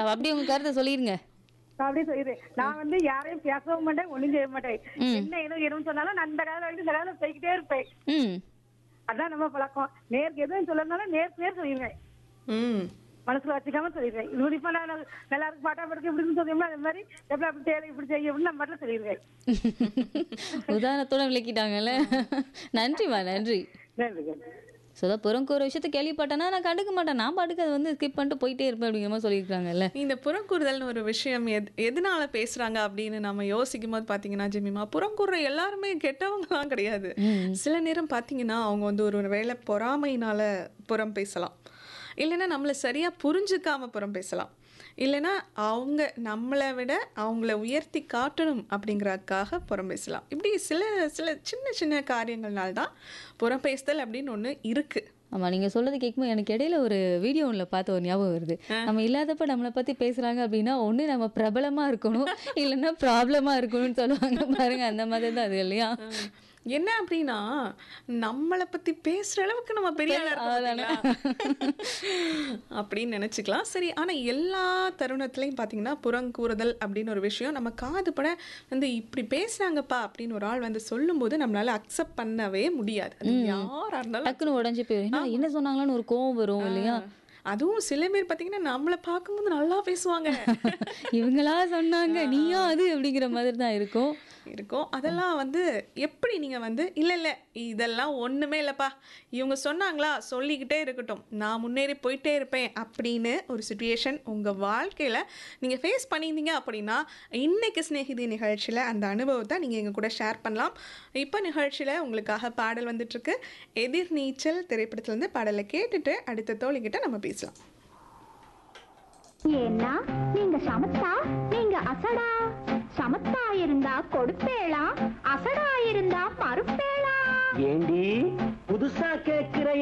அப்படி உங்க கருத்தை சொல்லிருங்க நான் அப்படியே சொல்லிடுறேன் நான் வந்து யாரையும் பேசவும் மாட்டேன் ஒண்ணும் செய்ய மாட்டேன் ம். என்ன எதுவும் எதுவும் சொன்னாலும் நான் அந்த காலம் வரைக்கும் இந்த காலம் போய்கிட்டே இருப்பேன் ம் அதான் நம்ம பழக்கம் நேருக்கு எதுவும் சொல்லணும்னாலும் நேருக்கு நேர் சொல்லிடுவேன் ம் மனசுல வச்சுக்காம சொல்லிடுவேன் இது இப்ப நான் நல்லா இருக்கு பாட்டா படுக்க இப்படின்னு சொல்லியோம்னா அது மாதிரி எப்படி அப்படி தேவை இப்படி செய்ய அப்படின்னு நான் மட்டும் சொல்லிடுவேன் உதாரணத்தோட விளக்கிட்டாங்கல்ல நன்றிம்மா நன்றி நன்றி ஸோ அதான் புறங்கூற விஷயத்த கேள்விப்பட்டேன்னா நான் கண்டுக்க மாட்டேன் நான் பாட்டுக்கு அதை வந்து ஸ்கிப் பண்ணிட்டு போயிட்டே இருப்பேன் அப்படிங்கிற மாதிரி சொல்லியிருக்காங்கல்ல இந்த புறங்கூறுதல்னு ஒரு விஷயம் எத் எதனால பேசுறாங்க அப்படின்னு நம்ம யோசிக்கும் போது பாத்தீங்கன்னா ஜெமிமா புறங்கூறுற எல்லாருமே கெட்டவங்கலாம் கிடையாது சில நேரம் பாத்தீங்கன்னா அவங்க வந்து ஒரு வேளை பொறாமையினால புறம் பேசலாம் இல்லைன்னா நம்மளை சரியா புரிஞ்சுக்காம புறம் பேசலாம் இல்லைன்னா அவங்க நம்மளை விட அவங்கள உயர்த்தி காட்டணும் அப்படிங்கறதுக்காக புறம் பேசலாம் இப்படி சில சில சின்ன சின்ன காரியங்கள்னால தான் புறம் பேசுதல் அப்படின்னு ஒன்று இருக்கு ஆமா நீங்க சொல்றது கேட்கும்போது எனக்கு இடையில ஒரு வீடியோ ஒன்றில் பார்த்த ஒரு ஞாபகம் வருது நம்ம இல்லாதப்ப நம்மளை பத்தி பேசுறாங்க அப்படின்னா ஒண்ணு நம்ம பிரபலமா இருக்கணும் இல்லைன்னா ப்ராப்ளமா இருக்கணும்னு சொல்லுவாங்க பாருங்க அந்த மாதிரி தான் அது இல்லையா என்ன அப்படின்னா நம்மளை பத்தி பேசுற அளவுக்கு நம்ம பெரிய ஆளா இருக்கோம் பாத்தீங்களா? அப்படின்னு நினைச்சுக்கலாம் சரி ஆனா எல்லா தருணத்துலயும் பாத்தீங்கன்னா புறங்கூறுதல் அப்படின்னு ஒரு விஷயம் நம்ம காது பட வந்து இப்படி பேசுறாங்கப்பா அப்படின்னு ஒரு ஆள் வந்து சொல்லும்போது நம்மளால அக்செப்ட் பண்ணவே முடியாது அது யாரா இருந்தாலும் டக்குன்னு உடஞ்சி போயிடும் என்ன, என்ன சொன்னாங்களான்னு ஒரு கோவம் வரும் இல்லையா அதுவும் சில பேர் பாத்தீங்கன்னா நம்மளை பார்க்கும்போது நல்லா பேசுவாங்க இவங்களா சொன்னாங்க நீயா அது அப்படிங்கிற மாதிரி தான் இருக்கும் இருக்கும் அதெல்லாம் வந்து எப்படி நீங்க வந்து இல்ல இல்ல இதெல்லாம் ஒண்ணுமே இல்லப்பா இவங்க சொன்னாங்களா சொல்லிக்கிட்டே இருக்கட்டும் நான் முன்னேறி போயிட்டே இருப்பேன் அப்படின்னு ஒரு சுச்சுவேஷன் உங்க வாழ்க்கையில நீங்க ஃபேஸ் பண்ணியிருந்தீங்க அப்படின்னா இன்னைக்கு சிநேகிதி நிகழ்ச்சியில அந்த அனுபவத்தை நீங்க எங்க கூட ஷேர் பண்ணலாம் இப்போ நிகழ்ச்சியில உங்களுக்காக பாடல் வந்துட்டு இருக்கு எதிர் நீச்சல் திரைப்படத்துல இருந்து பாடலை கேட்டுட்டு அடுத்த தோழிக்கிட்ட நம்ம பேசலாம் ஏன்னா நீங்க சமத்தா நீங்க அசடா சமத்தா இருந்தா கொடுப்பேளா அசடா இருந்தா மறுப்பேளா ஏண்டி புதுசா கேக்குற